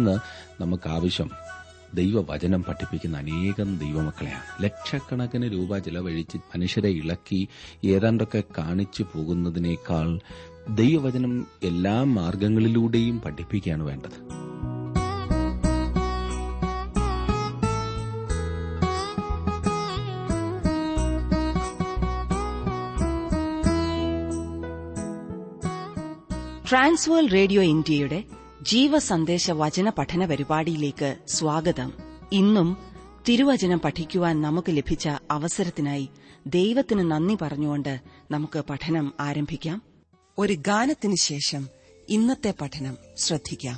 ഇന്ന് നമുക്ക് ആവശ്യം ദൈവവചനം പഠിപ്പിക്കുന്ന അനേകം ദൈവമക്കളെയാണ് ലക്ഷക്കണക്കിന് രൂപ ചിലവഴിച്ച് മനുഷ്യരെ ഇളക്കി ഏതാണ്ടൊക്കെ കാണിച്ചു പോകുന്നതിനേക്കാൾ ദൈവവചനം എല്ലാ മാർഗങ്ങളിലൂടെയും പഠിപ്പിക്കുകയാണ് വേണ്ടത് ട്രാൻസ്വേൾ റേഡിയോ ഇന്ത്യയുടെ ജീവസന്ദേശ വചന പഠന പരിപാടിയിലേക്ക് സ്വാഗതം ഇന്നും തിരുവചനം പഠിക്കുവാൻ നമുക്ക് ലഭിച്ച അവസരത്തിനായി ദൈവത്തിന് നന്ദി പറഞ്ഞുകൊണ്ട് നമുക്ക് പഠനം ആരംഭിക്കാം ഒരു ഗാനത്തിന് ശേഷം ഇന്നത്തെ പഠനം ശ്രദ്ധിക്കാം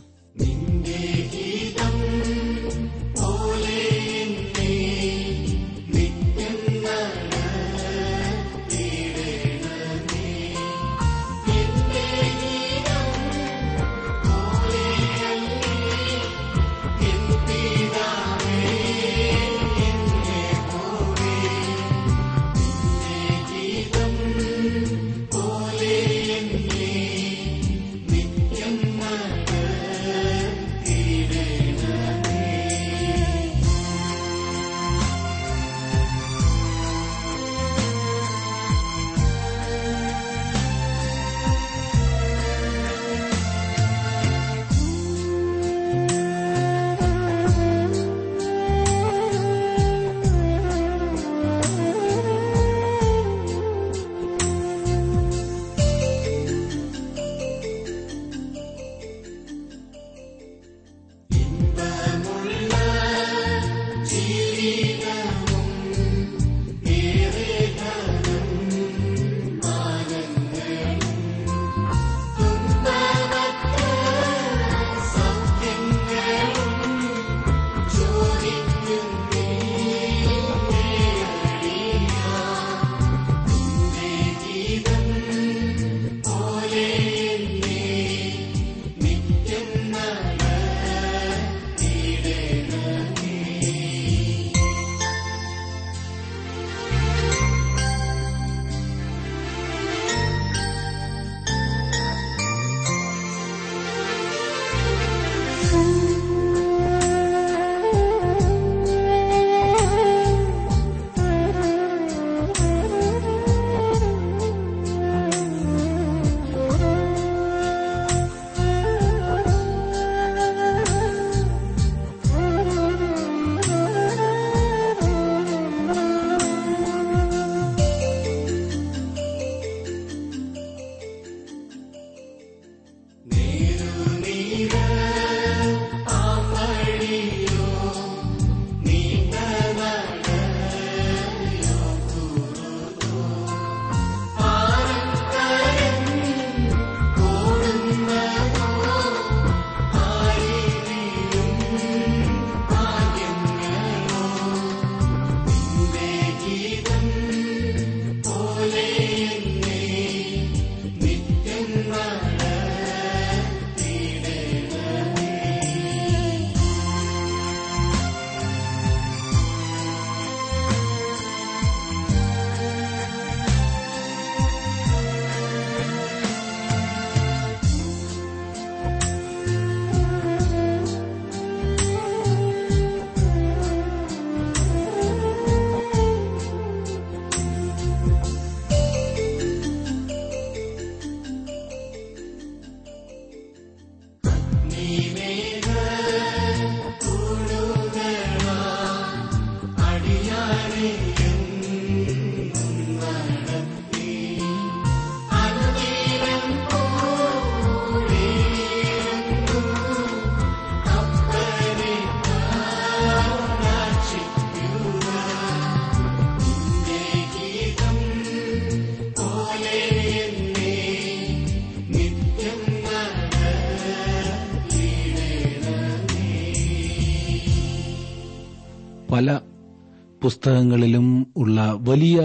പല പുസ്തകങ്ങളിലും ഉള്ള വലിയ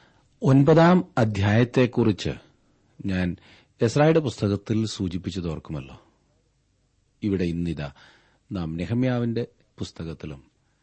ഒൻപതാം അധ്യായത്തെക്കുറിച്ച് ഞാൻ എസ്രായുടെ പുസ്തകത്തിൽ സൂചിപ്പിച്ചത് ഓർക്കുമല്ലോ ഇവിടെ ഇന്നിതാ നാം നെഹമ്യാവിന്റെ പുസ്തകത്തിലും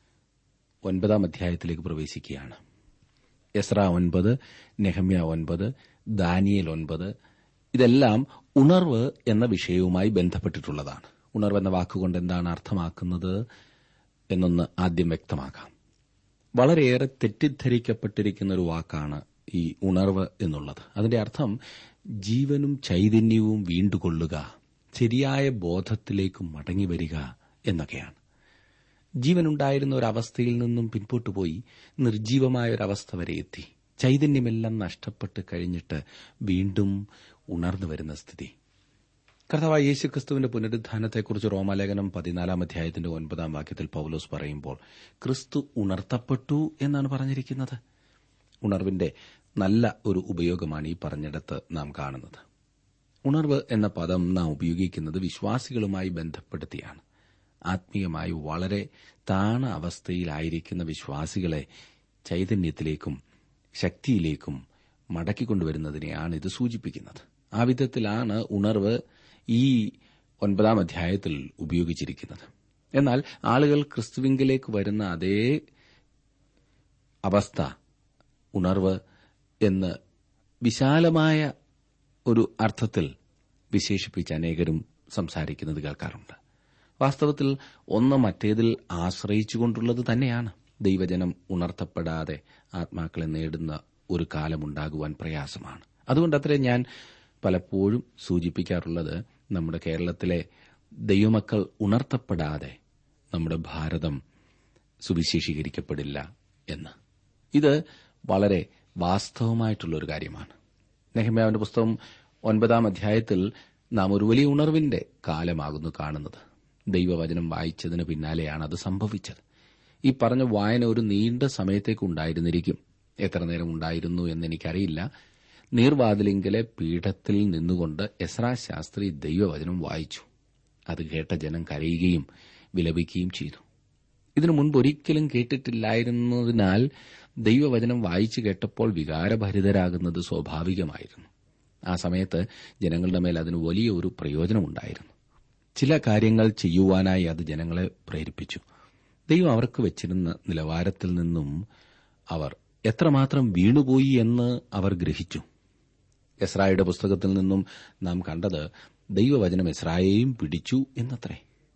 ഒൻപതാം അധ്യായത്തിലേക്ക് പ്രവേശിക്കുകയാണ് എസ്ര ഒൻപത് നെഹമ്യ ഒൻപത് ദാനിയേൽ ഒൻപത് ഇതെല്ലാം ഉണർവ് എന്ന വിഷയവുമായി ബന്ധപ്പെട്ടിട്ടുള്ളതാണ് ഉണർവെന്ന വാക്കുകൊണ്ട് എന്താണ് അർത്ഥമാക്കുന്നത് എന്നൊന്ന് ആദ്യം വ്യക്തമാക്കാം വളരെയേറെ തെറ്റിദ്ധരിക്കപ്പെട്ടിരിക്കുന്ന ഒരു വാക്കാണ് ഈ ഉണർവ് എന്നുള്ളത് അതിന്റെ അർത്ഥം ജീവനും ചൈതന്യവും വീണ്ടുകൊള്ളുക ശരിയായ ബോധത്തിലേക്ക് മടങ്ങി വരിക എന്നൊക്കെയാണ് ജീവനുണ്ടായിരുന്ന ഒരവസ്ഥയിൽ നിന്നും പിൻപോട്ടു പോയി നിർജീവമായ ഒരവസ്ഥ വരെ എത്തി ചൈതന്യമെല്ലാം നഷ്ടപ്പെട്ട് കഴിഞ്ഞിട്ട് വീണ്ടും ഉണർന്നു വരുന്ന സ്ഥിതി കർത്താവായ യേശുക്രിസ്തുവിന്റെ പുനരുദ്ധാനത്തെക്കുറിച്ച് റോമാലേഖനം പതിനാലാം അധ്യായത്തിന്റെ ഒൻപതാം വാക്യത്തിൽ പൌലോസ് പറയുമ്പോൾ ക്രിസ്തു ഉണർത്തപ്പെട്ടു എന്നാണ് പറഞ്ഞിരിക്കുന്നത് ഉണർവിന്റെ നല്ല ഒരു ഉപയോഗമാണ് ഈ പറഞ്ഞിടത്ത് നാം കാണുന്നത് ഉണർവ് എന്ന പദം നാം ഉപയോഗിക്കുന്നത് വിശ്വാസികളുമായി ബന്ധപ്പെടുത്തിയാണ് ആത്മീയമായി വളരെ താണ അവസ്ഥയിലായിരിക്കുന്ന വിശ്വാസികളെ ചൈതന്യത്തിലേക്കും ശക്തിയിലേക്കും മടക്കിക്കൊണ്ടുവരുന്നതിനെയാണ് ഇത് സൂചിപ്പിക്കുന്നത് ആ വിധത്തിലാണ് ഉണർവ് ഈ ഒൻപതാം അധ്യായത്തിൽ ഉപയോഗിച്ചിരിക്കുന്നത് എന്നാൽ ആളുകൾ ക്രിസ്തുവിങ്കിലേക്ക് വരുന്ന അതേ അവസ്ഥ ഉണർവ് എന്ന് വിശാലമായ ഒരു അർത്ഥത്തിൽ വിശേഷിപ്പിച്ച് അനേകരും സംസാരിക്കുന്നത് കേൾക്കാറുണ്ട് വാസ്തവത്തിൽ ഒന്ന് മറ്റേതിൽ ആശ്രയിച്ചുകൊണ്ടുള്ളത് തന്നെയാണ് ദൈവജനം ഉണർത്തപ്പെടാതെ ആത്മാക്കളെ നേടുന്ന ഒരു കാലമുണ്ടാകുവാൻ പ്രയാസമാണ് അതുകൊണ്ടത്രേ ഞാൻ പലപ്പോഴും സൂചിപ്പിക്കാറുള്ളത് നമ്മുടെ കേരളത്തിലെ ദൈവമക്കൾ ഉണർത്തപ്പെടാതെ നമ്മുടെ ഭാരതം സുവിശേഷീകരിക്കപ്പെടില്ല എന്ന് ഇത് വളരെ വാസ്തവമായിട്ടുള്ള ഒരു കാര്യമാണ് നെഹമ്യാവിന്റെ പുസ്തകം ഒൻപതാം അധ്യായത്തിൽ നാം ഒരു വലിയ ഉണർവിന്റെ കാലമാകുന്നു കാണുന്നത് ദൈവവചനം വായിച്ചതിന് പിന്നാലെയാണ് അത് സംഭവിച്ചത് ഈ പറഞ്ഞ വായന ഒരു നീണ്ട സമയത്തേക്ക് ഉണ്ടായിരുന്നിരിക്കും എത്ര നേരം ഉണ്ടായിരുന്നു എന്ന് എനിക്കറിയില്ല നീർവാതിലിങ്കലെ പീഠത്തിൽ നിന്നുകൊണ്ട് എസ്രാ ശാസ്ത്രി ദൈവവചനം വായിച്ചു അത് കേട്ട ജനം കരയുകയും വിലപിക്കുകയും ചെയ്തു ഇതിനു മുൻപ് ഒരിക്കലും കേട്ടിട്ടില്ലായിരുന്നതിനാൽ ദൈവവചനം വായിച്ചു കേട്ടപ്പോൾ വികാരഭരിതരാകുന്നത് സ്വാഭാവികമായിരുന്നു ആ സമയത്ത് ജനങ്ങളുടെ മേൽ അതിന് വലിയ ഒരു പ്രയോജനമുണ്ടായിരുന്നു ചില കാര്യങ്ങൾ ചെയ്യുവാനായി അത് ജനങ്ങളെ പ്രേരിപ്പിച്ചു ദൈവം അവർക്ക് വെച്ചിരുന്ന നിലവാരത്തിൽ നിന്നും അവർ എത്രമാത്രം വീണുപോയി എന്ന് അവർ ഗ്രഹിച്ചു എസ്രായുടെ പുസ്തകത്തിൽ നിന്നും നാം കണ്ടത് ദൈവവചനം എസ്രായെയും പിടിച്ചു എന്നത്രേ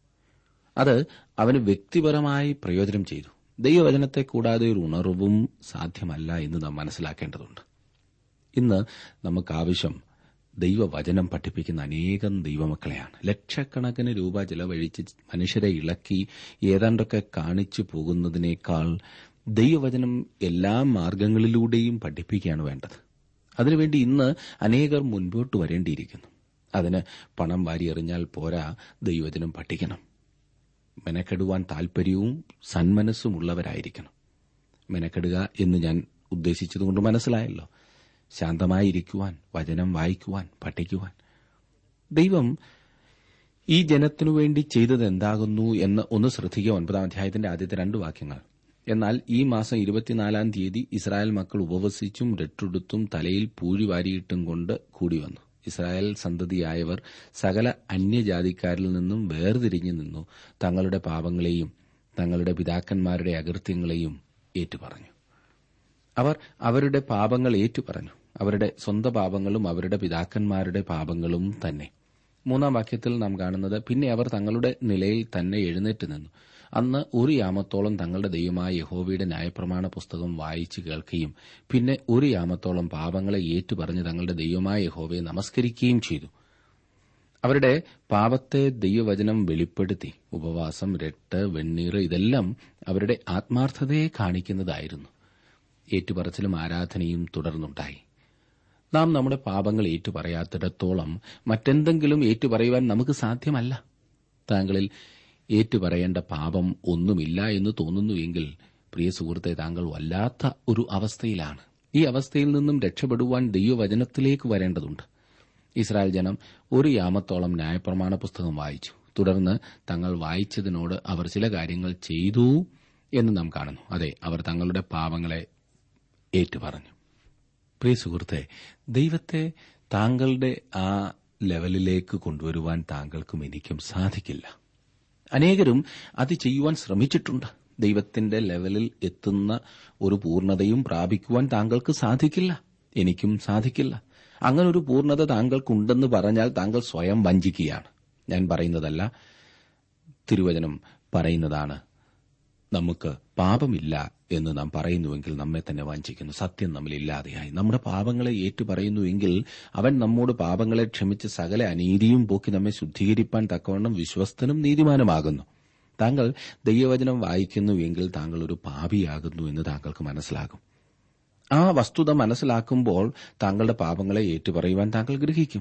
അത് അവന് വ്യക്തിപരമായി പ്രയോജനം ചെയ്തു ദൈവവചനത്തെ കൂടാതെ ഒരു ഉണർവും സാധ്യമല്ല എന്ന് നാം മനസ്സിലാക്കേണ്ടതുണ്ട് ഇന്ന് നമുക്ക് ആവശ്യം ദൈവവചനം പഠിപ്പിക്കുന്ന അനേകം ദൈവമക്കളെയാണ് ലക്ഷക്കണക്കിന് രൂപ ചെലവഴിച്ച് മനുഷ്യരെ ഇളക്കി ഏതാണ്ടൊക്കെ കാണിച്ചു പോകുന്നതിനേക്കാൾ ദൈവവചനം എല്ലാ മാർഗങ്ങളിലൂടെയും പഠിപ്പിക്കുകയാണ് വേണ്ടത് അതിനുവേണ്ടി ഇന്ന് അനേകർ മുൻപോട്ട് വരേണ്ടിയിരിക്കുന്നു അതിന് പണം വാരിയെറിഞ്ഞാൽ പോരാ ദൈവവചനം പഠിക്കണം മെനക്കെടുവാൻ താൽപര്യവും സന്മനസ്സുമുള്ളവരായിരിക്കണം മെനക്കെടുക എന്ന് ഞാൻ ഉദ്ദേശിച്ചതുകൊണ്ട് മനസ്സിലായല്ലോ ശാന്തമായിരിക്കുവാൻ വചനം വായിക്കുവാൻ പഠിക്കുവാൻ ദൈവം ഈ ജനത്തിനു വേണ്ടി ചെയ്തത് എന്താകുന്നു എന്ന് ഒന്ന് ശ്രദ്ധിക്കുക ഒൻപതാം അധ്യായത്തിന്റെ ആദ്യത്തെ രണ്ട് വാക്യങ്ങൾ എന്നാൽ ഈ മാസം ഇരുപത്തിനാലാം തീയതി ഇസ്രായേൽ മക്കൾ ഉപവസിച്ചും രട്ടുടുത്തും തലയിൽ പൂഴി വാരിയിട്ടും കൊണ്ട് കൂടി വന്നു ഇസ്രായേൽ സന്തതിയായവർ സകല അന്യജാതിക്കാരിൽ നിന്നും വേർതിരിഞ്ഞു നിന്നു തങ്ങളുടെ പാപങ്ങളെയും തങ്ങളുടെ പിതാക്കന്മാരുടെ അകൃത്യങ്ങളെയും ഏറ്റുപറഞ്ഞു അവർ അവരുടെ പാപങ്ങൾ ഏറ്റുപറഞ്ഞു അവരുടെ സ്വന്തം പാപങ്ങളും അവരുടെ പിതാക്കന്മാരുടെ പാപങ്ങളും തന്നെ മൂന്നാം വാക്യത്തിൽ നാം കാണുന്നത് പിന്നെ അവർ തങ്ങളുടെ നിലയിൽ തന്നെ എഴുന്നേറ്റ് നിന്നു അന്ന് ഒരു യാമത്തോളം തങ്ങളുടെ ദൈവമായ യഹോവയുടെ ന്യായപ്രമാണ പുസ്തകം വായിച്ചു കേൾക്കുകയും പിന്നെ ഒരു യാമത്തോളം പാപങ്ങളെ ഏറ്റുപറഞ്ഞ് തങ്ങളുടെ ദൈവമായ യഹോവയെ നമസ്കരിക്കുകയും ചെയ്തു അവരുടെ പാപത്തെ ദൈവവചനം വെളിപ്പെടുത്തി ഉപവാസം രട്ട് വെണ്ണീർ ഇതെല്ലാം അവരുടെ ആത്മാർത്ഥതയെ കാണിക്കുന്നതായിരുന്നു ഏറ്റുപറച്ചിലും ആരാധനയും തുടർന്നുണ്ടായി നാം നമ്മുടെ പാപങ്ങൾ ഏറ്റുപറയാത്തിടത്തോളം മറ്റെന്തെങ്കിലും ഏറ്റുപറയുവാൻ നമുക്ക് സാധ്യമല്ല താങ്കളിൽ ഏറ്റുപറയേണ്ട പാപം ഒന്നുമില്ല എന്ന് തോന്നുന്നുവെങ്കിൽ പ്രിയ സുഹൃത്തെ താങ്കൾ വല്ലാത്ത ഒരു അവസ്ഥയിലാണ് ഈ അവസ്ഥയിൽ നിന്നും രക്ഷപ്പെടുവാൻ ദൈവവചനത്തിലേക്ക് വരേണ്ടതുണ്ട് ഇസ്രായേൽ ജനം ഒരു യാമത്തോളം ന്യായപ്രമാണ പുസ്തകം വായിച്ചു തുടർന്ന് തങ്ങൾ വായിച്ചതിനോട് അവർ ചില കാര്യങ്ങൾ ചെയ്തു എന്ന് നാം കാണുന്നു അതെ അവർ തങ്ങളുടെ പാപങ്ങളെ ഏറ്റുപറഞ്ഞു പ്രിയ സുഹൃത്തെ ദൈവത്തെ താങ്കളുടെ ആ ലെവലിലേക്ക് കൊണ്ടുവരുവാൻ താങ്കൾക്കും എനിക്കും സാധിക്കില്ല അനേകരും അത് ചെയ്യുവാൻ ശ്രമിച്ചിട്ടുണ്ട് ദൈവത്തിന്റെ ലെവലിൽ എത്തുന്ന ഒരു പൂർണ്ണതയും പ്രാപിക്കുവാൻ താങ്കൾക്ക് സാധിക്കില്ല എനിക്കും സാധിക്കില്ല അങ്ങനെ ഒരു പൂർണ്ണത താങ്കൾക്കുണ്ടെന്ന് പറഞ്ഞാൽ താങ്കൾ സ്വയം വഞ്ചിക്കുകയാണ് ഞാൻ പറയുന്നതല്ല തിരുവചനം പറയുന്നതാണ് നമുക്ക് പാപമില്ല എന്ന് നാം പറയുന്നുവെങ്കിൽ നമ്മെ തന്നെ വാഞ്ചിക്കുന്നു സത്യം നമ്മിൽ ഇല്ലാതെയായി നമ്മുടെ പാപങ്ങളെ ഏറ്റുപറയുന്നുവെങ്കിൽ അവൻ നമ്മോട് പാപങ്ങളെ ക്ഷമിച്ച് സകല അനീതിയും പോക്കി നമ്മെ ശുദ്ധീകരിപ്പാൻ തക്കവണ്ണം വിശ്വസ്തനും നീതിമാനുമാകുന്നു താങ്കൾ ദൈവവചനം വായിക്കുന്നുവെങ്കിൽ താങ്കൾ ഒരു പാപിയാകുന്നു എന്ന് താങ്കൾക്ക് മനസ്സിലാകും ആ വസ്തുത മനസ്സിലാക്കുമ്പോൾ താങ്കളുടെ പാപങ്ങളെ ഏറ്റുപറയുവാൻ താങ്കൾ ഗ്രഹിക്കും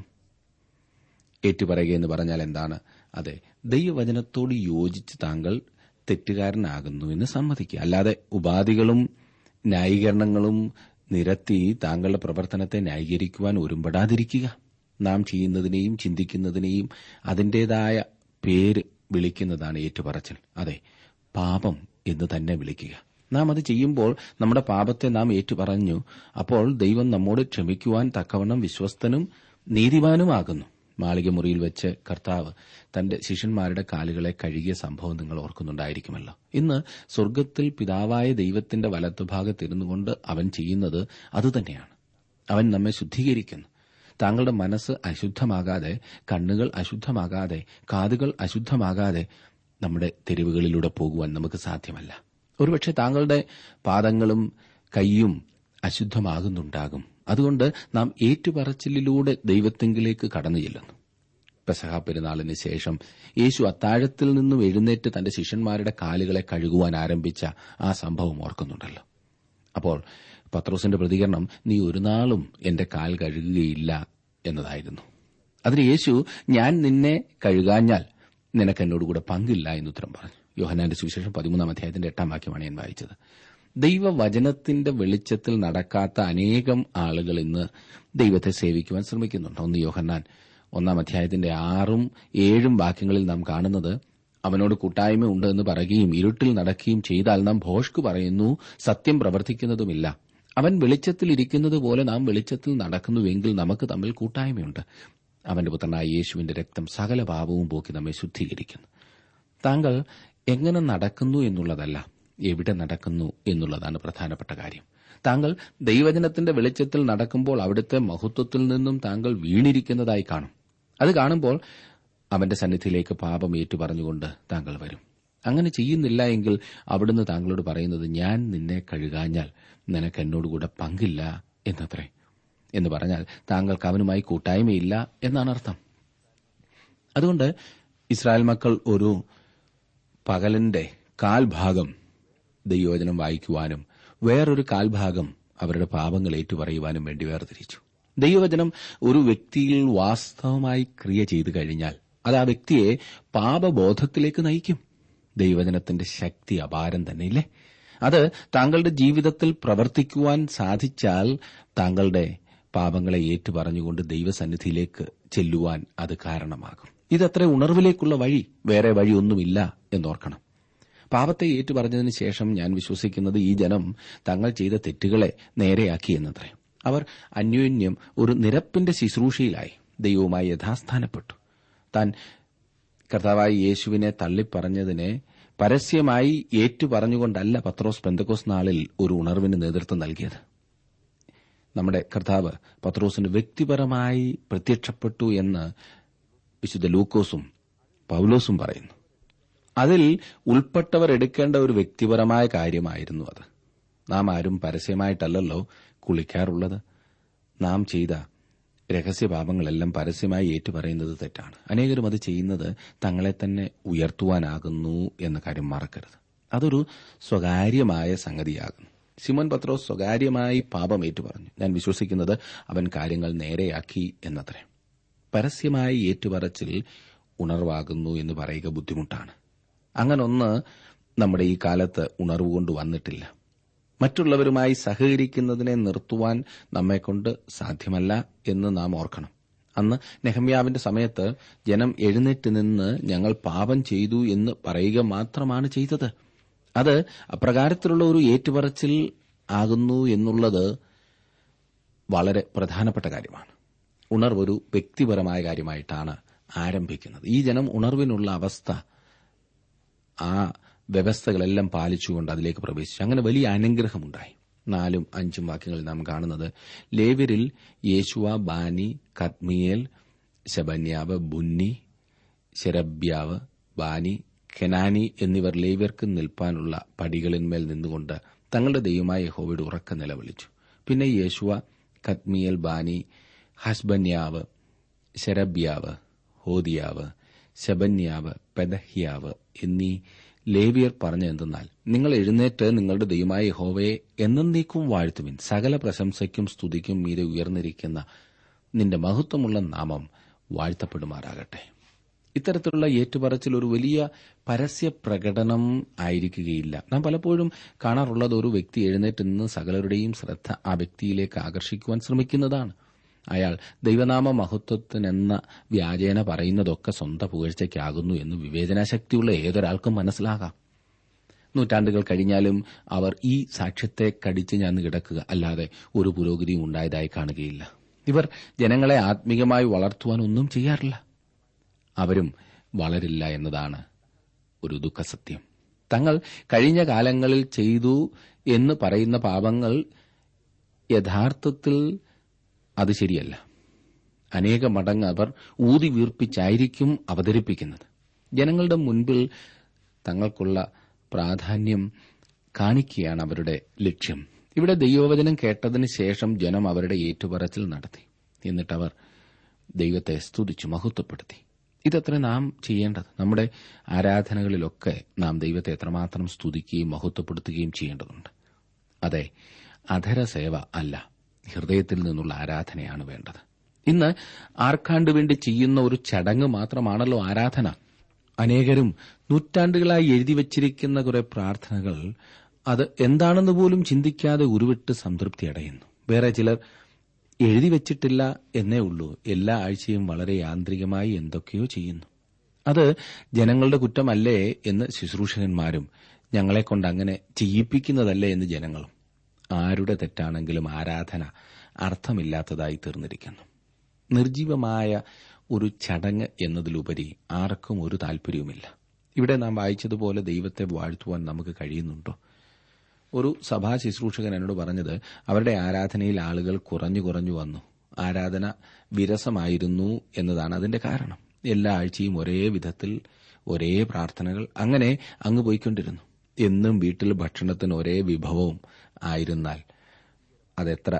ഏറ്റുപറയുക എന്ന് പറഞ്ഞാൽ എന്താണ് അതെ ദൈവവചനത്തോട് യോജിച്ച് താങ്കൾ തെറ്റുകാരനാകുന്നു എന്ന് സമ്മതിക്കുക അല്ലാതെ ഉപാധികളും ന്യായീകരണങ്ങളും നിരത്തി താങ്കളുടെ പ്രവർത്തനത്തെ ന്യായീകരിക്കുവാൻ ഒരുമ്പെടാതിരിക്കുക നാം ചെയ്യുന്നതിനെയും ചിന്തിക്കുന്നതിനെയും അതിന്റേതായ പേര് വിളിക്കുന്നതാണ് ഏറ്റുപറച്ചൽ അതെ പാപം എന്ന് തന്നെ വിളിക്കുക നാം അത് ചെയ്യുമ്പോൾ നമ്മുടെ പാപത്തെ നാം ഏറ്റുപറഞ്ഞു അപ്പോൾ ദൈവം നമ്മോട് ക്ഷമിക്കുവാൻ തക്കവണ്ണം വിശ്വസ്തനും നീതിവാനുമാകുന്നു മാളികമുറിയിൽ വെച്ച് കർത്താവ് തന്റെ ശിഷ്യന്മാരുടെ കാലുകളെ കഴുകിയ സംഭവം നിങ്ങൾ ഓർക്കുന്നുണ്ടായിരിക്കുമല്ലോ ഇന്ന് സ്വർഗത്തിൽ പിതാവായ ദൈവത്തിന്റെ വലത്തുഭാഗത്തിരുന്നു കൊണ്ട് അവൻ ചെയ്യുന്നത് അതുതന്നെയാണ് അവൻ നമ്മെ ശുദ്ധീകരിക്കുന്നു താങ്കളുടെ മനസ്സ് അശുദ്ധമാകാതെ കണ്ണുകൾ അശുദ്ധമാകാതെ കാതുകൾ അശുദ്ധമാകാതെ നമ്മുടെ തെരുവുകളിലൂടെ പോകുവാൻ നമുക്ക് സാധ്യമല്ല ഒരുപക്ഷെ താങ്കളുടെ പാദങ്ങളും കൈയും അശുദ്ധമാകുന്നുണ്ടാകും അതുകൊണ്ട് നാം ഏറ്റുപറച്ചിലൂടെ ദൈവത്തെങ്കിലേക്ക് കടന്നു ചെല്ലുന്നു പെസഹ പെരുന്നാളിന് ശേഷം യേശു അത്താഴത്തിൽ നിന്നും എഴുന്നേറ്റ് തന്റെ ശിഷ്യന്മാരുടെ കാലുകളെ കഴുകുവാൻ ആരംഭിച്ച ആ സംഭവം ഓർക്കുന്നുണ്ടല്ലോ അപ്പോൾ പത്രോസിന്റെ പ്രതികരണം നീ ഒരു നാളും എന്റെ കാൽ കഴുകുകയില്ല എന്നതായിരുന്നു അതിന് യേശു ഞാൻ നിന്നെ കഴുകാഞ്ഞാൽ നിനക്ക് എന്നോടുകൂടെ പങ്കില്ല എന്ന് ഉത്തരം പറഞ്ഞു യോഹനാന്റെ സുവിശേഷം പതിമൂന്നാം അധ്യായത്തിന്റെ എട്ടാം വാക്യമാണ് ഞാൻ വായിച്ചത് ദൈവവചനത്തിന്റെ വെളിച്ചത്തിൽ നടക്കാത്ത അനേകം ആളുകൾ ഇന്ന് ദൈവത്തെ സേവിക്കുവാൻ ശ്രമിക്കുന്നുണ്ട് ഒന്ന് യോഹന്നാൻ ഒന്നാം അധ്യായത്തിന്റെ ആറും ഏഴും വാക്യങ്ങളിൽ നാം കാണുന്നത് അവനോട് കൂട്ടായ്മ ഉണ്ട് എന്ന് പറയുകയും ഇരുട്ടിൽ നടക്കുകയും ചെയ്താൽ നാം ഭോഷ്ക് പറയുന്നു സത്യം പ്രവർത്തിക്കുന്നതുമില്ല അവൻ വെളിച്ചത്തിൽ ഇരിക്കുന്നത് പോലെ നാം വെളിച്ചത്തിൽ നടക്കുന്നുവെങ്കിൽ നമുക്ക് തമ്മിൽ കൂട്ടായ്മയുണ്ട് അവന്റെ പുത്രനായ യേശുവിന്റെ രക്തം സകല പാപവും പോക്കി നമ്മെ ശുദ്ധീകരിക്കുന്നു താങ്കൾ എങ്ങനെ നടക്കുന്നു എന്നുള്ളതല്ല എവിടെ നടക്കുന്നു എന്നുള്ളതാണ് പ്രധാനപ്പെട്ട കാര്യം താങ്കൾ ദൈവജനത്തിന്റെ വെളിച്ചത്തിൽ നടക്കുമ്പോൾ അവിടുത്തെ മഹത്വത്തിൽ നിന്നും താങ്കൾ വീണിരിക്കുന്നതായി കാണും അത് കാണുമ്പോൾ അവന്റെ സന്നിധിയിലേക്ക് പാപം ഏറ്റുപറഞ്ഞുകൊണ്ട് താങ്കൾ വരും അങ്ങനെ ചെയ്യുന്നില്ല എങ്കിൽ അവിടുന്ന് താങ്കളോട് പറയുന്നത് ഞാൻ നിന്നെ കഴുകാഞ്ഞാൽ നിനക്ക് എന്നോടുകൂടെ പങ്കില്ല എന്നത്രേ എന്ന് പറഞ്ഞാൽ താങ്കൾക്ക് അവനുമായി കൂട്ടായ്മയില്ല എന്നാണ് അർത്ഥം അതുകൊണ്ട് ഇസ്രായേൽ മക്കൾ ഒരു പകലിന്റെ കാൽഭാഗം ദൈവവചനം വായിക്കുവാനും വേറൊരു കാൽഭാഗം അവരുടെ പാപങ്ങൾ ഏറ്റുപറയുവാനും വേണ്ടി വേർതിരിച്ചു ദൈവവചനം ഒരു വ്യക്തിയിൽ വാസ്തവമായി ക്രിയ ചെയ്തു കഴിഞ്ഞാൽ അത് ആ വ്യക്തിയെ പാപബോധത്തിലേക്ക് നയിക്കും ദൈവവചനത്തിന്റെ ശക്തി അപാരം തന്നെയില്ലേ അത് താങ്കളുടെ ജീവിതത്തിൽ പ്രവർത്തിക്കുവാൻ സാധിച്ചാൽ താങ്കളുടെ പാപങ്ങളെ ഏറ്റുപറഞ്ഞുകൊണ്ട് ദൈവസന്നിധിയിലേക്ക് ചെല്ലുവാൻ അത് കാരണമാകും ഇതത്ര ഉണർവിലേക്കുള്ള വഴി വേറെ വഴിയൊന്നുമില്ല എന്നോർക്കണം പാപത്തെ ഏറ്റുപറഞ്ഞതിന് ശേഷം ഞാൻ വിശ്വസിക്കുന്നത് ഈ ജനം തങ്ങൾ ചെയ്ത തെറ്റുകളെ നേരെയാക്കി എന്നത്രേ അവർ അന്യോന്യം ഒരു നിരപ്പിന്റെ ശുശ്രൂഷയിലായി ദൈവവുമായി യഥാസ്ഥാനപ്പെട്ടു താൻ കർത്താവായ യേശുവിനെ തള്ളിപ്പറഞ്ഞതിനെ പരസ്യമായി ഏറ്റുപറഞ്ഞുകൊണ്ടല്ല പത്രോസ് പെന്തക്കോസ് നാളിൽ ഒരു ഉണർവിന് നേതൃത്വം നൽകിയത് നമ്മുടെ കർത്താവ് പത്രോസിന് വ്യക്തിപരമായി പ്രത്യക്ഷപ്പെട്ടു എന്ന് വിശുദ്ധ ലൂക്കോസും പൌലോസും പറയുന്നു അതിൽ ഉൾപ്പെട്ടവർ എടുക്കേണ്ട ഒരു വ്യക്തിപരമായ കാര്യമായിരുന്നു അത് നാം ആരും പരസ്യമായിട്ടല്ലല്ലോ കുളിക്കാറുള്ളത് നാം ചെയ്ത രഹസ്യപാപങ്ങളെല്ലാം പരസ്യമായി ഏറ്റുപറയുന്നത് തെറ്റാണ് അനേകരും അത് ചെയ്യുന്നത് തങ്ങളെ തന്നെ ഉയർത്തുവാനാകുന്നു എന്ന കാര്യം മറക്കരുത് അതൊരു സ്വകാര്യമായ സംഗതിയാകുന്നു സിമോൻ പത്രോസ് സ്വകാര്യമായി പാപം ഏറ്റുപറഞ്ഞു ഞാൻ വിശ്വസിക്കുന്നത് അവൻ കാര്യങ്ങൾ നേരെയാക്കി എന്നത്രേ പരസ്യമായി ഏറ്റുപറച്ചിൽ ഉണർവാകുന്നു എന്ന് പറയുക ബുദ്ധിമുട്ടാണ് അങ്ങനൊന്ന് നമ്മുടെ ഈ കാലത്ത് ഉണർവുകൊണ്ട് വന്നിട്ടില്ല മറ്റുള്ളവരുമായി സഹകരിക്കുന്നതിനെ നിർത്തുവാൻ നമ്മെക്കൊണ്ട് സാധ്യമല്ല എന്ന് നാം ഓർക്കണം അന്ന് നെഹമ്യാവിന്റെ സമയത്ത് ജനം എഴുന്നേറ്റ് നിന്ന് ഞങ്ങൾ പാപം ചെയ്തു എന്ന് പറയുക മാത്രമാണ് ചെയ്തത് അത് അപ്രകാരത്തിലുള്ള ഒരു ഏറ്റുപറച്ചിൽ ആകുന്നു എന്നുള്ളത് വളരെ പ്രധാനപ്പെട്ട കാര്യമാണ് ഉണർവ് ഒരു വ്യക്തിപരമായ കാര്യമായിട്ടാണ് ആരംഭിക്കുന്നത് ഈ ജനം ഉണർവിനുള്ള അവസ്ഥ ആ വ്യവസ്ഥകളെല്ലാം പാലിച്ചുകൊണ്ട് അതിലേക്ക് പ്രവേശിച്ചു അങ്ങനെ വലിയ അനുഗ്രഹമുണ്ടായി നാലും അഞ്ചും വാക്യങ്ങളിൽ നാം കാണുന്നത് ലേവ്യരിൽ യേശുവ ബാനി കത്മിയേൽ ശബന്യാവ് ബുന്നി ശരബ്യാവ് ബാനി കെനാനി എന്നിവർ ലേവ്യർക്ക് നിൽപ്പാനുള്ള പടികളിന്മേൽ നിന്നുകൊണ്ട് തങ്ങളുടെ ദൈവമായ യഹോവയുടെ ഉറക്ക നിലവിളിച്ചു പിന്നെ യേശുവ കത്മിയൽ ബാനി ഹസ്ബന്യാവ് ശരബ്യാവ് ഹോദിയാവ് ശബന്യാവ് പെദഹ്യാവ് എന്നീ ലേവിയർ പറഞ്ഞെന്തെന്നാൽ നിങ്ങൾ എഴുന്നേറ്റ് നിങ്ങളുടെ ദൈവമായ യഹോവയെ എന്നേക്കും വാഴ്ത്തുവിൻ സകല പ്രശംസയ്ക്കും സ്തുതിക്കും മീതെ ഉയർന്നിരിക്കുന്ന നിന്റെ മഹത്വമുള്ള നാമം വാഴ്ത്തപ്പെടുമാറാകട്ടെ ഇത്തരത്തിലുള്ള ഏറ്റുപറച്ചിൽ ഒരു വലിയ പരസ്യ പ്രകടനം ആയിരിക്കുകയില്ല നാം പലപ്പോഴും കാണാറുള്ളത് ഒരു വ്യക്തി എഴുന്നേറ്റ് നിന്ന് സകലരുടെയും ശ്രദ്ധ ആ വ്യക്തിയിലേക്ക് ആകർഷിക്കുവാൻ ശ്രമിക്കുന്നതാണ് അയാൾ ദൈവനാമ മഹത്വത്തിനെന്ന വ്യാജേന പറയുന്നതൊക്കെ സ്വന്തം പുകഴ്ചയ്ക്കാകുന്നു എന്ന് വിവേചനാശക്തിയുള്ള ഏതൊരാൾക്കും മനസ്സിലാകാം നൂറ്റാണ്ടുകൾ കഴിഞ്ഞാലും അവർ ഈ സാക്ഷ്യത്തെ കടിച്ച് ഞാൻ കിടക്കുക അല്ലാതെ ഒരു പുരോഗതിയും ഉണ്ടായതായി കാണുകയില്ല ഇവർ ജനങ്ങളെ ആത്മീകമായി വളർത്തുവാൻ ഒന്നും ചെയ്യാറില്ല അവരും വളരില്ല എന്നതാണ് ഒരു ദുഃഖസത്യം തങ്ങൾ കഴിഞ്ഞ കാലങ്ങളിൽ ചെയ്തു എന്ന് പറയുന്ന പാപങ്ങൾ യഥാർത്ഥത്തിൽ അത് ശരിയല്ല അനേക മടങ്ങ് അവർ ഊതി വീർപ്പിച്ചായിരിക്കും അവതരിപ്പിക്കുന്നത് ജനങ്ങളുടെ മുൻപിൽ തങ്ങൾക്കുള്ള പ്രാധാന്യം കാണിക്കുകയാണ് അവരുടെ ലക്ഷ്യം ഇവിടെ ദൈവവചനം കേട്ടതിന് ശേഷം ജനം അവരുടെ ഏറ്റുപറച്ചിൽ നടത്തി എന്നിട്ടവർ ദൈവത്തെ സ്തുതിച്ചു മഹത്വപ്പെടുത്തി ഇതത്ര നാം ചെയ്യേണ്ടത് നമ്മുടെ ആരാധനകളിലൊക്കെ നാം ദൈവത്തെ എത്രമാത്രം സ്തുതിക്കുകയും മഹത്വപ്പെടുത്തുകയും ചെയ്യേണ്ടതുണ്ട് അതെ അധരസേവ അല്ല ഹൃദയത്തിൽ നിന്നുള്ള ആരാധനയാണ് വേണ്ടത് ഇന്ന് ആർക്കാണ്ട് വേണ്ടി ചെയ്യുന്ന ഒരു ചടങ്ങ് മാത്രമാണല്ലോ ആരാധന അനേകരും നൂറ്റാണ്ടുകളായി എഴുതി വച്ചിരിക്കുന്ന കുറെ പ്രാർത്ഥനകൾ അത് എന്താണെന്ന് പോലും ചിന്തിക്കാതെ ഉരുവിട്ട് സംതൃപ്തി അടയുന്നു വേറെ ചിലർ എഴുതി വച്ചിട്ടില്ല എന്നേ ഉള്ളൂ എല്ലാ ആഴ്ചയും വളരെ യാന്ത്രികമായി എന്തൊക്കെയോ ചെയ്യുന്നു അത് ജനങ്ങളുടെ കുറ്റമല്ലേ എന്ന് ശുശ്രൂഷകന്മാരും ഞങ്ങളെക്കൊണ്ട് അങ്ങനെ ചെയ്യിപ്പിക്കുന്നതല്ലേ എന്ന് ജനങ്ങളും ആരുടെ തെറ്റാണെങ്കിലും ആരാധന അർത്ഥമില്ലാത്തതായി തീർന്നിരിക്കുന്നു നിർജീവമായ ഒരു ചടങ്ങ് എന്നതിലുപരി ആർക്കും ഒരു താൽപര്യവുമില്ല ഇവിടെ നാം വായിച്ചതുപോലെ ദൈവത്തെ വാഴ്ത്തുവാൻ നമുക്ക് കഴിയുന്നുണ്ടോ ഒരു സഭാ ശുശ്രൂഷകൻ എന്നോട് പറഞ്ഞത് അവരുടെ ആരാധനയിൽ ആളുകൾ കുറഞ്ഞു കുറഞ്ഞു വന്നു ആരാധന വിരസമായിരുന്നു എന്നതാണ് അതിന്റെ കാരണം എല്ലാ ആഴ്ചയും ഒരേ വിധത്തിൽ ഒരേ പ്രാർത്ഥനകൾ അങ്ങനെ അങ്ങ് പോയിക്കൊണ്ടിരുന്നു എന്നും വീട്ടിൽ ഭക്ഷണത്തിന് ഒരേ വിഭവവും ആയിരുന്നാൽ അതെത്ര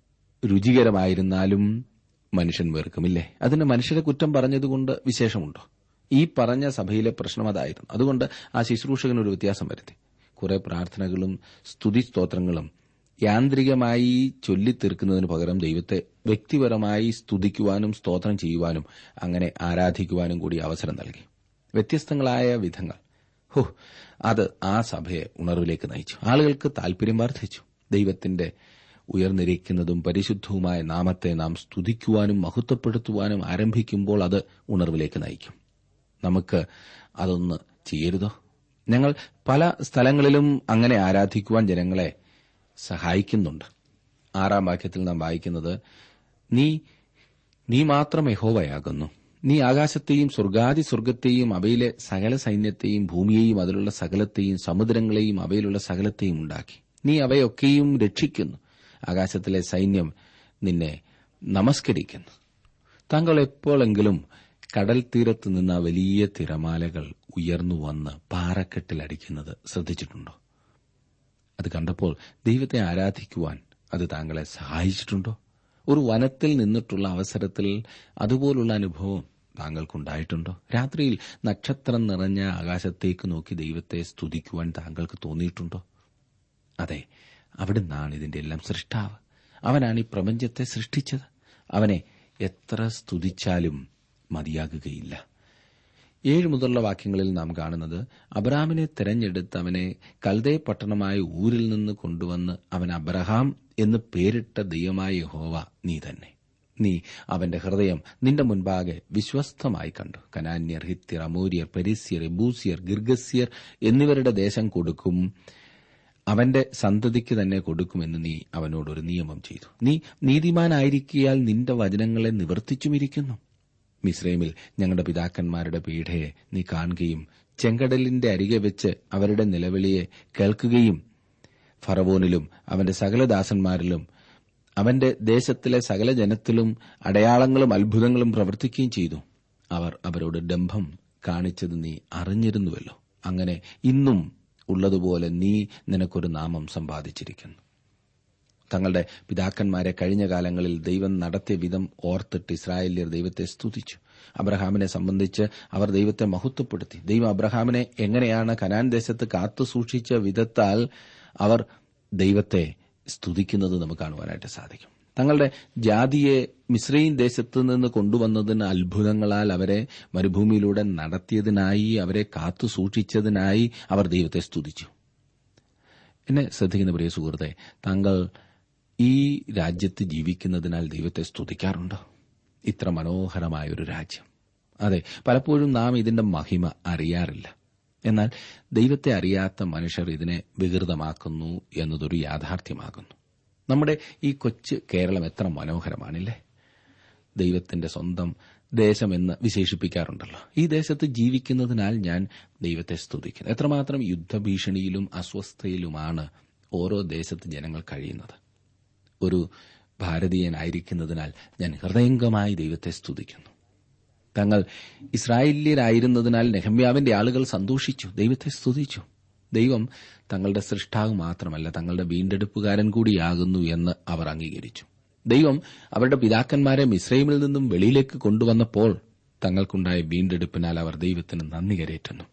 രുചികരമായിരുന്നാലും മനുഷ്യൻ വെറുക്കുമില്ലേ അതിന് മനുഷ്യരെ കുറ്റം പറഞ്ഞതുകൊണ്ട് വിശേഷമുണ്ടോ ഈ പറഞ്ഞ സഭയിലെ പ്രശ്നം അതായിരുന്നു അതുകൊണ്ട് ആ ശുശ്രൂഷകൻ ഒരു വ്യത്യാസം വരുത്തി കുറെ പ്രാർത്ഥനകളും സ്തുതി സ്തോത്രങ്ങളും യാന്ത്രികമായി ചൊല്ലിത്തീർക്കുന്നതിന് പകരം ദൈവത്തെ വ്യക്തിപരമായി സ്തുതിക്കുവാനും സ്തോത്രം ചെയ്യുവാനും അങ്ങനെ ആരാധിക്കുവാനും കൂടി അവസരം നൽകി വ്യത്യസ്തങ്ങളായ വിധങ്ങൾ ഹോ അത് ആ സഭയെ ഉണർവിലേക്ക് നയിച്ചു ആളുകൾക്ക് താൽപര്യം വർദ്ധിച്ചു ദൈവത്തിന്റെ ഉയർന്നിരിക്കുന്നതും പരിശുദ്ധവുമായ നാമത്തെ നാം സ്തുതിക്കുവാനും മഹത്വപ്പെടുത്തുവാനും ആരംഭിക്കുമ്പോൾ അത് ഉണർവിലേക്ക് നയിക്കും നമുക്ക് അതൊന്ന് ചെയ്യരുതോ ഞങ്ങൾ പല സ്ഥലങ്ങളിലും അങ്ങനെ ആരാധിക്കുവാൻ ജനങ്ങളെ സഹായിക്കുന്നുണ്ട് ആറാം വാക്യത്തിൽ നാം വായിക്കുന്നത് നീ നീ മാത്രം യഹോവയാകുന്നു നീ ആകാശത്തെയും സ്വർഗാദി സ്വർഗത്തെയും അവയിലെ സകല സൈന്യത്തെയും ഭൂമിയെയും അതിലുള്ള സകലത്തെയും സമുദ്രങ്ങളെയും അവയിലുള്ള സകലത്തെയും ഉണ്ടാക്കി നീ അവയൊക്കെയും രക്ഷിക്കുന്നു ആകാശത്തിലെ സൈന്യം നിന്നെ നമസ്കരിക്കുന്നു താങ്കൾ എപ്പോഴെങ്കിലും കടൽ തീരത്ത് നിന്ന് ആ വലിയ തിരമാലകൾ ഉയർന്നു വന്ന് പാറക്കെട്ടിൽ അടിക്കുന്നത് ശ്രദ്ധിച്ചിട്ടുണ്ടോ അത് കണ്ടപ്പോൾ ദൈവത്തെ ആരാധിക്കുവാൻ അത് താങ്കളെ സഹായിച്ചിട്ടുണ്ടോ ഒരു വനത്തിൽ നിന്നിട്ടുള്ള അവസരത്തിൽ അതുപോലുള്ള അനുഭവം താങ്കൾക്കുണ്ടായിട്ടുണ്ടോ രാത്രിയിൽ നക്ഷത്രം നിറഞ്ഞ ആകാശത്തേക്ക് നോക്കി ദൈവത്തെ സ്തുതിക്കുവാൻ താങ്കൾക്ക് തോന്നിയിട്ടുണ്ടോ അതെ അവിടുന്നാണ് ഇതിന്റെ എല്ലാം സൃഷ്ടാവ് അവനാണ് ഈ പ്രപഞ്ചത്തെ സൃഷ്ടിച്ചത് അവനെ എത്ര സ്തുതിച്ചാലും മതിയാകുകയില്ല ഏഴ് മുതലുള്ള വാക്യങ്ങളിൽ നാം കാണുന്നത് അബ്രാമിനെ തെരഞ്ഞെടുത്ത് അവനെ കൽദേ പട്ടണമായ ഊരിൽ നിന്ന് കൊണ്ടുവന്ന് അവൻ അബ്രഹാം എന്ന് പേരിട്ട ദൈവമായ യഹോവ നീ തന്നെ നീ അവന്റെ ഹൃദയം നിന്റെ മുൻപാകെ വിശ്വസ്തമായി കണ്ടു കനാന്യർ ഹിത്യർ അമൂര്യർ പെരിസ്യർ എബൂസിയർ ഗിർഗസ്യർ എന്നിവരുടെ ദേശം കൊടുക്കും അവന്റെ സന്തതിക്ക് തന്നെ കൊടുക്കുമെന്ന് നീ അവനോട് ഒരു നിയമം ചെയ്തു നീ നീതിമാനായിരിക്കിയാൽ നിന്റെ വചനങ്ങളെ നിവർത്തിച്ചുമിരിക്കുന്നു മിസ്രൈമിൽ ഞങ്ങളുടെ പിതാക്കന്മാരുടെ പീഠയെ നീ കാണുകയും ചെങ്കടലിന്റെ അരികെ വെച്ച് അവരുടെ നിലവിളിയെ കേൾക്കുകയും ഫറവോനിലും അവന്റെ സകല ദാസന്മാരിലും അവന്റെ ദേശത്തിലെ സകല ജനത്തിലും അടയാളങ്ങളും അത്ഭുതങ്ങളും പ്രവർത്തിക്കുകയും ചെയ്തു അവർ അവരോട് ഡംഭം കാണിച്ചത് നീ അറിഞ്ഞിരുന്നുവല്ലോ അങ്ങനെ ഇന്നും ഉള്ളതുപോലെ നീ നിനക്കൊരു നാമം സമ്പാദിച്ചിരിക്കുന്നു തങ്ങളുടെ പിതാക്കന്മാരെ കഴിഞ്ഞ കാലങ്ങളിൽ ദൈവം നടത്തിയ വിധം ഓർത്തിട്ട് ഇസ്രായേലിയർ ദൈവത്തെ സ്തുതിച്ചു അബ്രഹാമിനെ സംബന്ധിച്ച് അവർ ദൈവത്തെ മഹത്വപ്പെടുത്തി ദൈവം അബ്രഹാമിനെ എങ്ങനെയാണ് കനാൻ ദേശത്ത് കാത്തു സൂക്ഷിച്ച വിധത്താൽ അവർ ദൈവത്തെ സ്തുതിക്കുന്നത് നമുക്ക് കാണുവാനായിട്ട് സാധിക്കും തങ്ങളുടെ ജാതിയെ മിശ്രയും ദേശത്ത് നിന്ന് കൊണ്ടുവന്നതിന് അത്ഭുതങ്ങളാൽ അവരെ മരുഭൂമിയിലൂടെ നടത്തിയതിനായി അവരെ കാത്തു സൂക്ഷിച്ചതിനായി അവർ ദൈവത്തെ സ്തുതിച്ചു എന്നെ ശ്രദ്ധിക്കുന്ന പ്രിയ സുഹൃത്തെ താങ്കൾ ഈ രാജ്യത്ത് ജീവിക്കുന്നതിനാൽ ദൈവത്തെ സ്തുതിക്കാറുണ്ടോ ഇത്ര മനോഹരമായ ഒരു രാജ്യം അതെ പലപ്പോഴും നാം ഇതിന്റെ മഹിമ അറിയാറില്ല എന്നാൽ ദൈവത്തെ അറിയാത്ത മനുഷ്യർ ഇതിനെ വികൃതമാക്കുന്നു എന്നതൊരു യാഥാർത്ഥ്യമാകുന്നു നമ്മുടെ ഈ കൊച്ചു കേരളം എത്ര മനോഹരമാണില്ലേ ദൈവത്തിന്റെ സ്വന്തം ദേശമെന്ന് വിശേഷിപ്പിക്കാറുണ്ടല്ലോ ഈ ദേശത്ത് ജീവിക്കുന്നതിനാൽ ഞാൻ ദൈവത്തെ സ്തുതിക്കുന്നു എത്രമാത്രം യുദ്ധഭീഷണിയിലും അസ്വസ്ഥയിലുമാണ് ഓരോ ദേശത്ത് ജനങ്ങൾ കഴിയുന്നത് ഒരു ഭാരതീയനായിരിക്കുന്നതിനാൽ ഞാൻ ഹൃദയംഗമായി ദൈവത്തെ സ്തുതിക്കുന്നു തങ്ങൾ ഇസ്രായേല്യരായിരുന്നതിനാൽ നെഹമ്യാവിന്റെ ആളുകൾ സന്തോഷിച്ചു ദൈവത്തെ സ്തുതിച്ചു ദൈവം തങ്ങളുടെ സൃഷ്ടാവ് മാത്രമല്ല തങ്ങളുടെ വീണ്ടെടുപ്പുകാരൻ കൂടിയാകുന്നു എന്ന് അവർ അംഗീകരിച്ചു ദൈവം അവരുടെ പിതാക്കന്മാരെ മിശ്രൈമിൽ നിന്നും വെളിയിലേക്ക് കൊണ്ടുവന്നപ്പോൾ തങ്ങൾക്കുണ്ടായ വീണ്ടെടുപ്പിനാൽ അവർ ദൈവത്തിന് നന്ദി കരയേറ്റുന്നു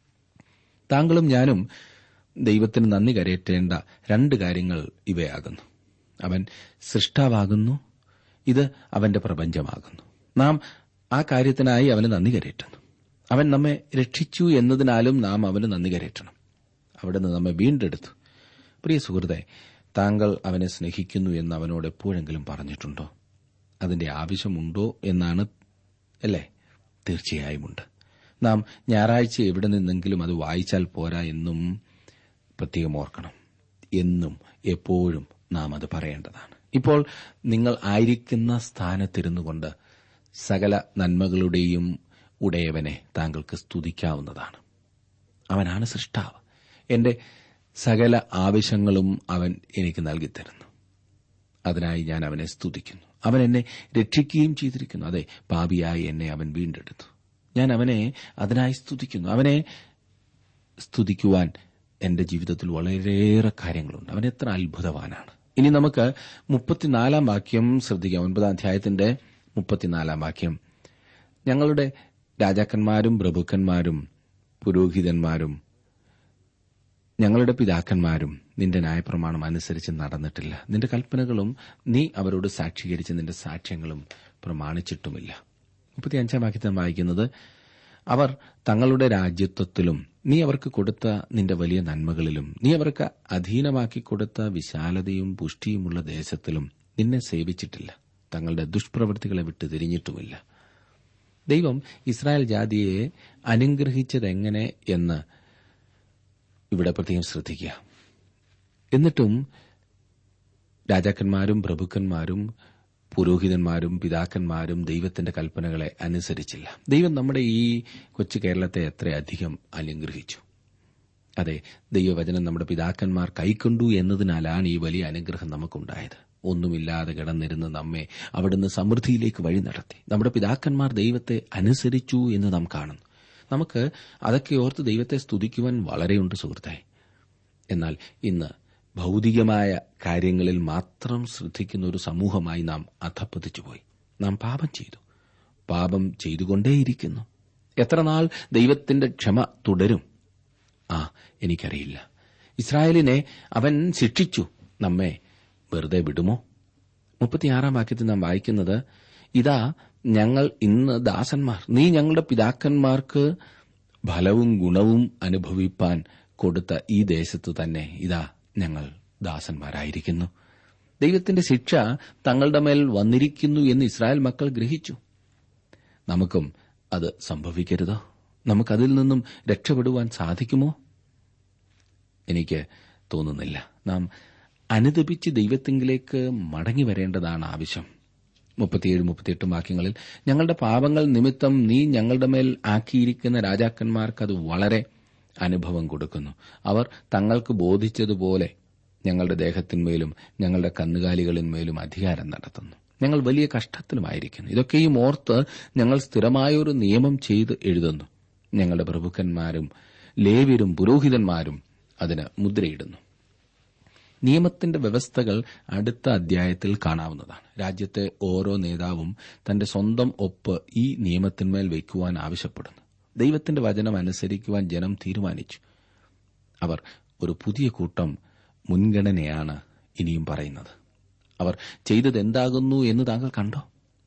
താങ്കളും ഞാനും ദൈവത്തിന് നന്ദി കരയേറ്റേണ്ട രണ്ട് കാര്യങ്ങൾ ഇവയാകുന്നു അവൻ സൃഷ്ടാവാകുന്നു ഇത് അവന്റെ പ്രപഞ്ചമാകുന്നു നാം ആ കാര്യത്തിനായി അവന് നന്ദി കരയേറ്റുന്നു അവൻ നമ്മെ രക്ഷിച്ചു എന്നതിനാലും നാം അവന് നന്ദി കരയേറ്റണം അവിടുന്ന് നമ്മെ വീണ്ടെടുത്തു പ്രിയ സുഹൃത്തെ താങ്കൾ അവനെ സ്നേഹിക്കുന്നു എന്ന് അവനോട് എപ്പോഴെങ്കിലും പറഞ്ഞിട്ടുണ്ടോ അതിന്റെ ആവശ്യമുണ്ടോ എന്നാണ് അല്ലേ തീർച്ചയായും ഉണ്ട് നാം ഞായറാഴ്ച എവിടെ നിന്നെങ്കിലും അത് വായിച്ചാൽ പോരാ എന്നും പ്രത്യേകം ഓർക്കണം എന്നും എപ്പോഴും നാം അത് പറയേണ്ടതാണ് ഇപ്പോൾ നിങ്ങൾ ആയിരിക്കുന്ന സ്ഥാനത്തിരുന്നു കൊണ്ട് സകല നന്മകളുടെയും ഉടയവനെ താങ്കൾക്ക് സ്തുതിക്കാവുന്നതാണ് അവനാണ് സൃഷ്ടാവ് എന്റെ സകല ആവശ്യങ്ങളും അവൻ എനിക്ക് നൽകിത്തരുന്നു അതിനായി ഞാൻ അവനെ സ്തുതിക്കുന്നു അവൻ എന്നെ രക്ഷിക്കുകയും ചെയ്തിരിക്കുന്നു അതെ പാപിയായി എന്നെ അവൻ വീണ്ടെടുത്തു ഞാൻ അവനെ അതിനായി സ്തുതിക്കുന്നു അവനെ സ്തുതിക്കുവാൻ എന്റെ ജീവിതത്തിൽ വളരെയേറെ കാര്യങ്ങളുണ്ട് അവൻ എത്ര അത്ഭുതവാനാണ് ഇനി നമുക്ക് മുപ്പത്തിനാലാം വാക്യം ശ്രദ്ധിക്കാം ഒൻപതാം അധ്യായത്തിന്റെ മുപ്പത്തിനാലാം വാക്യം ഞങ്ങളുടെ രാജാക്കന്മാരും പ്രഭുക്കന്മാരും പുരോഹിതന്മാരും ഞങ്ങളുടെ പിതാക്കന്മാരും നിന്റെ ന്യായപ്രമാണം അനുസരിച്ച് നടന്നിട്ടില്ല നിന്റെ കൽപ്പനകളും നീ അവരോട് സാക്ഷീകരിച്ച നിന്റെ സാക്ഷ്യങ്ങളും പ്രമാണിച്ചിട്ടുമില്ല മുപ്പത്തിയഞ്ചാം വാക്യത്തിൽ വായിക്കുന്നത് അവർ തങ്ങളുടെ രാജ്യത്വത്തിലും നീ അവർക്ക് കൊടുത്ത നിന്റെ വലിയ നന്മകളിലും നീ അവർക്ക് അധീനമാക്കി കൊടുത്ത വിശാലതയും പുഷ്ടിയുമുള്ള ദേശത്തിലും നിന്നെ സേവിച്ചിട്ടില്ല തങ്ങളുടെ ദുഷ്പ്രവൃത്തികളെ വിട്ട് തിരിഞ്ഞിട്ടുമില്ല ദൈവം ഇസ്രായേൽ ജാതിയെ അനുഗ്രഹിച്ചതെങ്ങനെ എന്ന് ഇവിടെ പ്രത്യേകം ശ്രദ്ധിക്കുക എന്നിട്ടും രാജാക്കന്മാരും പ്രഭുക്കന്മാരും പുരോഹിതന്മാരും പിതാക്കന്മാരും ദൈവത്തിന്റെ കൽപ്പനകളെ അനുസരിച്ചില്ല ദൈവം നമ്മുടെ ഈ കൊച്ചു കേരളത്തെ എത്രയധികം അനുഗ്രഹിച്ചു അതെ ദൈവവചനം നമ്മുടെ പിതാക്കന്മാർ കൈക്കൊണ്ടു എന്നതിനാലാണ് ഈ വലിയ അനുഗ്രഹം നമുക്കുണ്ടായത് ഒന്നുമില്ലാതെ കിടന്നിരുന്ന് നമ്മെ അവിടുന്ന് സമൃദ്ധിയിലേക്ക് വഴി നടത്തി നമ്മുടെ പിതാക്കന്മാർ ദൈവത്തെ അനുസരിച്ചു എന്ന് നാം കാണുന്നു നമുക്ക് അതൊക്കെ ഓർത്ത് ദൈവത്തെ സ്തുതിക്കുവാൻ വളരെയുണ്ട് സുഹൃത്തെ എന്നാൽ ഇന്ന് ഭൗതികമായ കാര്യങ്ങളിൽ മാത്രം ശ്രദ്ധിക്കുന്ന ഒരു സമൂഹമായി നാം അധപ്പതിച്ചുപോയി നാം പാപം ചെയ്തു പാപം ചെയ്തുകൊണ്ടേയിരിക്കുന്നു എത്ര നാൾ ദൈവത്തിന്റെ ക്ഷമ തുടരും ആ എനിക്കറിയില്ല ഇസ്രായേലിനെ അവൻ ശിക്ഷിച്ചു നമ്മെ വെറുതെ വിടുമോ മുപ്പത്തിയാറാം വാക്യത്തിൽ നാം വായിക്കുന്നത് ഇതാ ഞങ്ങൾ ഇന്ന് ദാസന്മാർ നീ ഞങ്ങളുടെ പിതാക്കന്മാർക്ക് ഫലവും ഗുണവും അനുഭവിപ്പാൻ കൊടുത്ത ഈ ദേശത്തു തന്നെ ഇതാ ഞങ്ങൾ ദാസന്മാരായിരിക്കുന്നു ദൈവത്തിന്റെ ശിക്ഷ തങ്ങളുടെ മേൽ വന്നിരിക്കുന്നു എന്ന് ഇസ്രായേൽ മക്കൾ ഗ്രഹിച്ചു നമുക്കും അത് സംഭവിക്കരുതോ നമുക്കതിൽ നിന്നും രക്ഷപ്പെടുവാൻ സാധിക്കുമോ എനിക്ക് തോന്നുന്നില്ല നാം അനുദപിച്ച് ദൈവത്തിങ്കിലേക്ക് മടങ്ങി വരേണ്ടതാണ് ആവശ്യം മുപ്പത്തിയേഴ് മുപ്പത്തിയെട്ടും വാക്യങ്ങളിൽ ഞങ്ങളുടെ പാപങ്ങൾ നിമിത്തം നീ ഞങ്ങളുടെ മേൽ ആക്കിയിരിക്കുന്ന രാജാക്കന്മാർക്ക് അത് വളരെ അനുഭവം കൊടുക്കുന്നു അവർ തങ്ങൾക്ക് ബോധിച്ചതുപോലെ ഞങ്ങളുടെ ദേഹത്തിന്മേലും ഞങ്ങളുടെ കന്നുകാലികളിന്മേലും അധികാരം നടത്തുന്നു ഞങ്ങൾ വലിയ കഷ്ടത്തിലുമായിരിക്കുന്നു ഇതൊക്കെയും ഓർത്ത് ഞങ്ങൾ സ്ഥിരമായൊരു നിയമം ചെയ്ത് എഴുതുന്നു ഞങ്ങളുടെ പ്രഭുക്കന്മാരും ലേവ്യരും പുരോഹിതന്മാരും അതിന് മുദ്രയിടുന്നു നിയമത്തിന്റെ വ്യവസ്ഥകൾ അടുത്ത അധ്യായത്തിൽ കാണാവുന്നതാണ് രാജ്യത്തെ ഓരോ നേതാവും തന്റെ സ്വന്തം ഒപ്പ് ഈ നിയമത്തിന്മേൽ വയ്ക്കുവാൻ ആവശ്യപ്പെടുന്നു ദൈവത്തിന്റെ വചനം അനുസരിക്കുവാൻ ജനം തീരുമാനിച്ചു അവർ ഒരു പുതിയ കൂട്ടം മുൻഗണനയാണ് ഇനിയും പറയുന്നത് അവർ ചെയ്തത് എന്താകുന്നു എന്ന് താങ്കൾ കണ്ടോ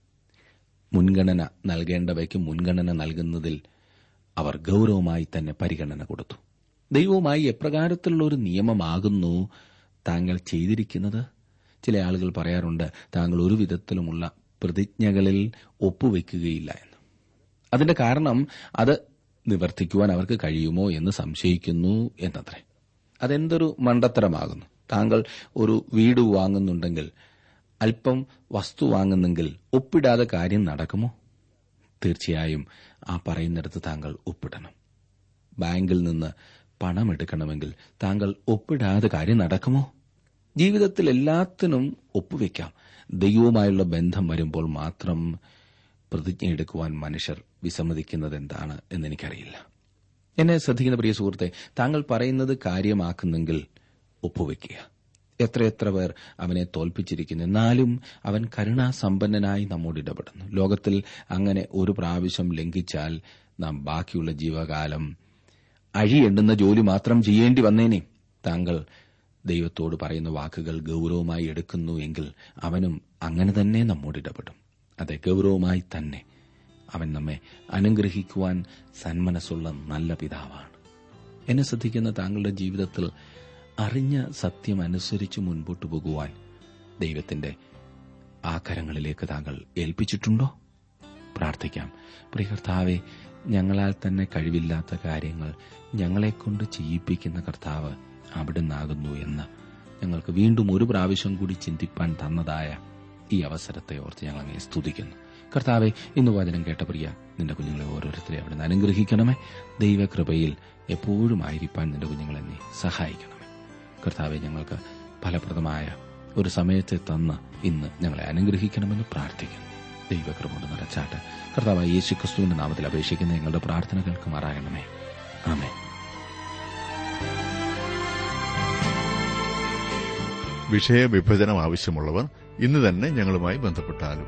മുൻഗണന നൽകേണ്ടവയ്ക്ക് മുൻഗണന നൽകുന്നതിൽ അവർ ഗൌരവമായി തന്നെ പരിഗണന കൊടുത്തു ദൈവവുമായി എപ്രകാരത്തിലുള്ള ഒരു നിയമമാകുന്നു താങ്കൾ ചെയ്തിരിക്കുന്നത് ചില ആളുകൾ പറയാറുണ്ട് താങ്കൾ ഒരു വിധത്തിലുമുള്ള പ്രതിജ്ഞകളിൽ ഒപ്പുവെക്കുകയില്ല എന്ന് അതിന്റെ കാരണം അത് നിവർത്തിക്കുവാൻ അവർക്ക് കഴിയുമോ എന്ന് സംശയിക്കുന്നു എന്നത്രേ അതെന്തൊരു മണ്ടത്തരമാകുന്നു താങ്കൾ ഒരു വീട് വാങ്ങുന്നുണ്ടെങ്കിൽ അല്പം വസ്തു വാങ്ങുന്നെങ്കിൽ ഒപ്പിടാതെ കാര്യം നടക്കുമോ തീർച്ചയായും ആ പറയുന്നിടത്ത് താങ്കൾ ഒപ്പിടണം ബാങ്കിൽ നിന്ന് പണം എടുക്കണമെങ്കിൽ താങ്കൾ ഒപ്പിടാതെ കാര്യം നടക്കുമോ ജീവിതത്തിൽ എല്ലാത്തിനും ഒപ്പുവെക്കാം ദൈവവുമായുള്ള ബന്ധം വരുമ്പോൾ മാത്രം പ്രതിജ്ഞ എടുക്കുവാൻ മനുഷ്യർ വിസമ്മതിക്കുന്നത് എന്താണ് എന്നെനിക്കറിയില്ല എന്നെ ശ്രദ്ധിക്കുന്ന പ്രിയ സുഹൃത്തെ താങ്കൾ പറയുന്നത് കാര്യമാക്കുന്നെങ്കിൽ ഒപ്പുവെക്കുക എത്രയെത്ര പേർ അവനെ തോൽപ്പിച്ചിരിക്കുന്നു എന്നാലും അവൻ കരുണാസമ്പന്നനായി നമ്മോട് ഇടപെടുന്നു ലോകത്തിൽ അങ്ങനെ ഒരു പ്രാവശ്യം ലംഘിച്ചാൽ നാം ബാക്കിയുള്ള ജീവകാലം അഴി എണ്ണുന്ന ജോലി മാത്രം ചെയ്യേണ്ടി വന്നേനെ താങ്കൾ ദൈവത്തോട് പറയുന്ന വാക്കുകൾ ഗൌരവമായി എടുക്കുന്നു എങ്കിൽ അവനും അങ്ങനെ തന്നെ നമ്മോട് ഇടപെടും അതെ ഗൌരവമായി തന്നെ അവൻ നമ്മെ അനുഗ്രഹിക്കുവാൻ സന്മനസ്സുള്ള നല്ല പിതാവാണ് എന്നെ ശ്രദ്ധിക്കുന്ന താങ്കളുടെ ജീവിതത്തിൽ അറിഞ്ഞ സത്യം അനുസരിച്ച് മുൻപോട്ട് പോകുവാൻ ദൈവത്തിന്റെ ആ കരങ്ങളിലേക്ക് താങ്കൾ ഏൽപ്പിച്ചിട്ടുണ്ടോ പ്രാർത്ഥിക്കാം പ്രിയ കർത്താവെ ഞങ്ങളാൽ തന്നെ കഴിവില്ലാത്ത കാര്യങ്ങൾ ഞങ്ങളെക്കൊണ്ട് ചെയ്യിപ്പിക്കുന്ന കർത്താവ് അവിടുന്നാകുന്നു എന്ന് ഞങ്ങൾക്ക് വീണ്ടും ഒരു പ്രാവശ്യം കൂടി ചിന്തിപ്പാൻ തന്നതായ ഈ അവസരത്തെ ഓർത്ത് ഞങ്ങൾ അങ്ങനെ സ്തുതിക്കുന്നു കർത്താവെ ഇന്ന് വചനം കേട്ട പ്രിയ നിന്റെ കുഞ്ഞുങ്ങളെ ഓരോരുത്തരെ അവിടുന്ന് അനുഗ്രഹിക്കണമേ ദൈവകൃപയിൽ എപ്പോഴും ആയിരിക്കാൻ നിന്റെ കുഞ്ഞുങ്ങളെ നീ സഹായിക്കണമേ കർത്താവെ ഞങ്ങൾക്ക് ഫലപ്രദമായ ഒരു സമയത്തെ തന്ന് ഇന്ന് ഞങ്ങളെ അനുഗ്രഹിക്കണമെന്ന് പ്രാർത്ഥിക്കുന്നു ദൈവകൃപ കൊണ്ട് നിറച്ചാട്ട് കർത്താവ് യേശു ക്രിസ്തുവിന്റെ നാമത്തിൽ അപേക്ഷിക്കുന്ന ഞങ്ങളുടെ പ്രാർത്ഥനകൾക്ക് മാറാകണമേ ആമേ വിഷയവിഭജനം ആവശ്യമുള്ളവർ ഇന്ന് തന്നെ ഞങ്ങളുമായി ബന്ധപ്പെട്ടാലും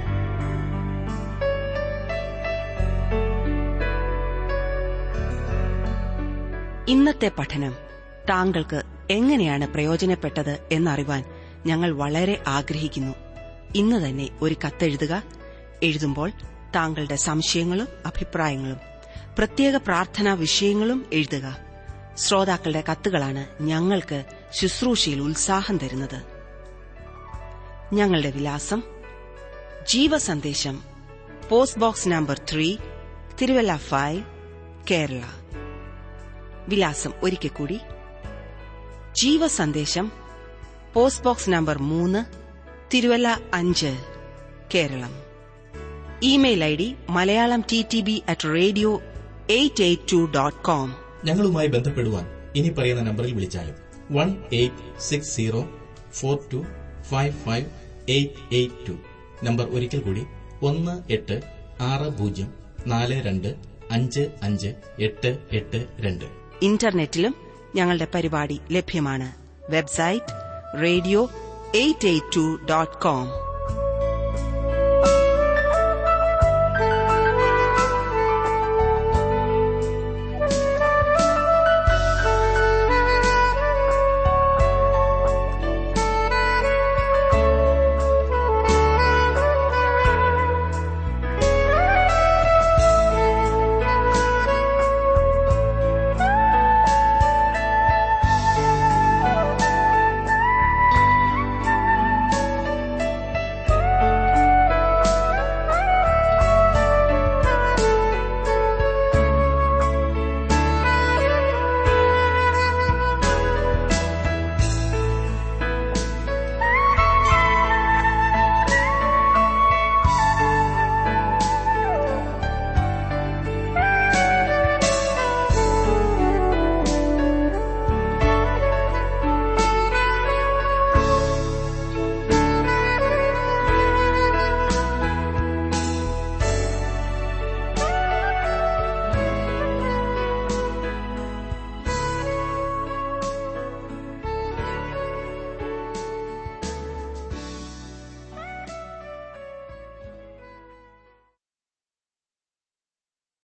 ഇന്നത്തെ പഠനം താങ്കൾക്ക് എങ്ങനെയാണ് പ്രയോജനപ്പെട്ടത് എന്നറിവാൻ ഞങ്ങൾ വളരെ ആഗ്രഹിക്കുന്നു ഇന്ന് തന്നെ ഒരു കത്തെഴുതുക എഴുതുമ്പോൾ താങ്കളുടെ സംശയങ്ങളും അഭിപ്രായങ്ങളും പ്രത്യേക പ്രാർത്ഥനാ വിഷയങ്ങളും എഴുതുക ശ്രോതാക്കളുടെ കത്തുകളാണ് ഞങ്ങൾക്ക് ശുശ്രൂഷയിൽ ഉത്സാഹം തരുന്നത് ഞങ്ങളുടെ വിലാസം ജീവസന്ദേശം post box number three Thiruvalla five Kerala വിലാസം ഒരിക്കൽ കൂടി ജീവസന്ദേശം പോസ്റ്റ് ബോക്സ് നമ്പർ മൂന്ന് തിരുവല്ല അഞ്ച് Keralam email I D Malayalam T T B at radio eight eight two dot com ഞങ്ങളുമായി ബന്ധപ്പെടുവാൻ ഇനി പറയുന്ന നമ്പറിൽ വിളിച്ചാലും one eight six zero four two five five eight eight two number ഒരിക്കൽ കൂടി ഒന്ന് എട്ട് ആറ് പൂജ്യം നാല് രണ്ട് അഞ്ച് അഞ്ച് എട്ട് എട്ട് രണ്ട് ഇന്റർനെറ്റിലും ഞങ്ങളുടെ പരിപാടി ലഭ്യമാണ് website radio eight eight two dot com